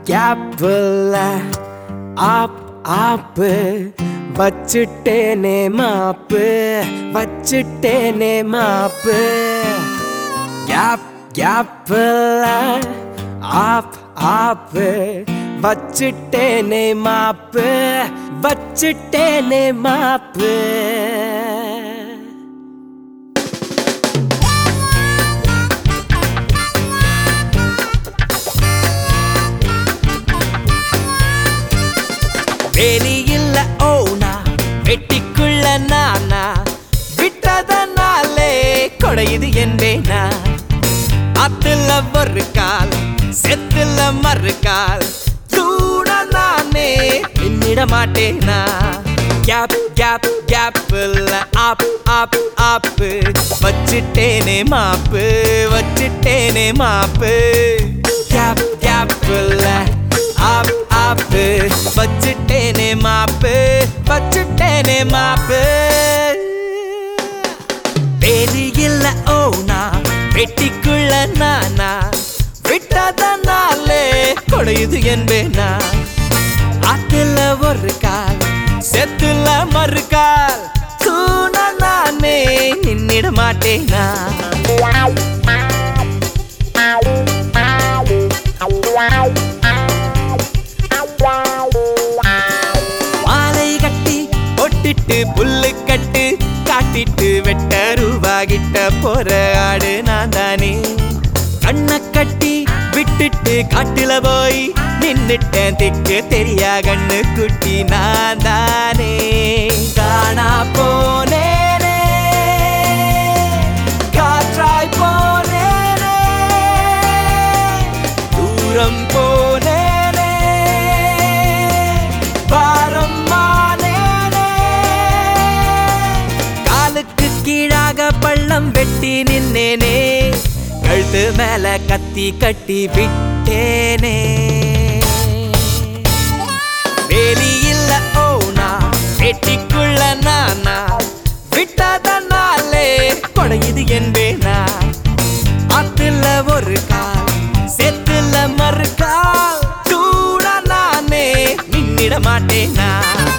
கேப்ல ஆப் ஆப்பு வச்சுட்டேனே மாப்பு வச்சுட்டேனே மாப்பு கேப் கேப்ல ஆப் ஆப்பு வச்சுட்டேனே மாப்பு வச்சுட்டேனே மாப்பு வெளியில்ல ஓனா வெட்டிக்குள்ள நானா விட்டதனாலே கொடையுது என்பேனா அத்துல ஒரு கால் செத்துல மறு கால் சூட நானே பின்னிட மாட்டேனா கேப் கேப் கேப் இல்ல ஆப் ஆப் ஆப்பு வச்சுட்டேனே மாப்பு வச்சுட்டேனே மாப்பு கேப் கேப் இல்ல ஆப் ஆப்பு வச்சுட்டேனே மாப்பு வச்சுட்டேனே மாப்பு வெளியில்ல ஓனா வெட்டிக்குள்ள நானா விட்டதனாலே கொடையுது என்பேனா ஆத்துல ஒரு கால் செத்துல மறு கால் தூண நானே நின்னிட மாட்டேனா மாலை கட்டி ஒட்டிட்டு புல்லு கட்டு காட்டிட்டு வெட்ட ரூபாகிட்ட போற ஆடு நான் தானே கண்ண கட்டி விட்டுட்டு காட்டுல போய் நின்னுட்டேன் திக்கு தெரியா கண்ணு குட்டி நான் தானே காணா போனேனே காற்றாய் போனேனே தூரம் போனேனே பாரம் மானேனே காலுக்கு கீழாக பள்ளம் வெட்டி நின்னேனே கழுத்து மேல கத்தி கட்டி விட்டேனே வேலியில்ல ஓனா வெட்டிக்குள்ள நானா விட்டதனாலே கொடையுது என்பேனா ஆத்துல ஒரு கால் செத்துல மறு கால் சூட நானே நின்னிட மாட்டேனா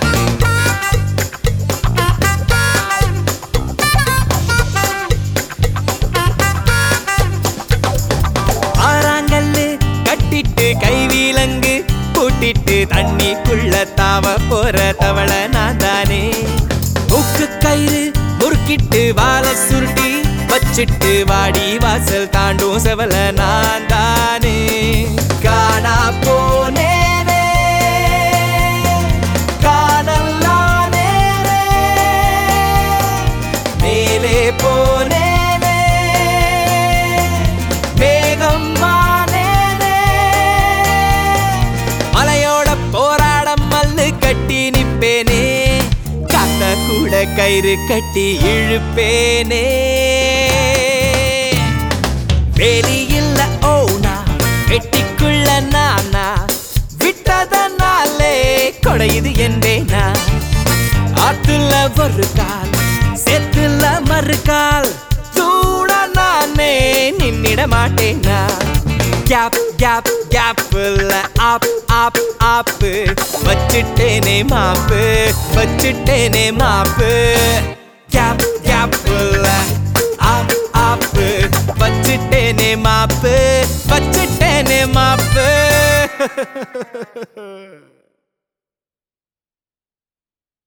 ஆறாங்கல்லு கட்டிட்டு கைவிலங்கு கூட்டிட்டு தண்ணிக்குள்ள தாவ போற தவள நான் தானே மூக்கு கயிறு முறுக்கிட்டு வாழ சுருட்டி வச்சிட்டு வாடி வாசல் தாண்டும் செவல நான் தானே காணா போனேனே காணல்லானேனே மேலே போனேனே மேகம் மானேனே மலையோட போராடம் மல்லு கட்டி நிப்பேனே காத்த கூட கயிறு கட்டி இழுப்பேனே வெளியில்ல ஓனா வெட்டிக்குள்ள நானா விட்டதனாலே கொடையுது என்பேனா ஆத்துல ஒரு கால் செத்துல மறு கால் சூட நானே நின்னிட மாட்டேனா கேப் கேப் கேப் இல்ல ஆப் ஆப் ஆப்பு வச்சுட்டேனே மாப்பு வச்சுட்டேனே மாப்பு கேப் கேப் இல்ல ஆப் ஆப்பு வச்சுட்டேனே மாப்பு வச்சுட்டேனே மாப்பு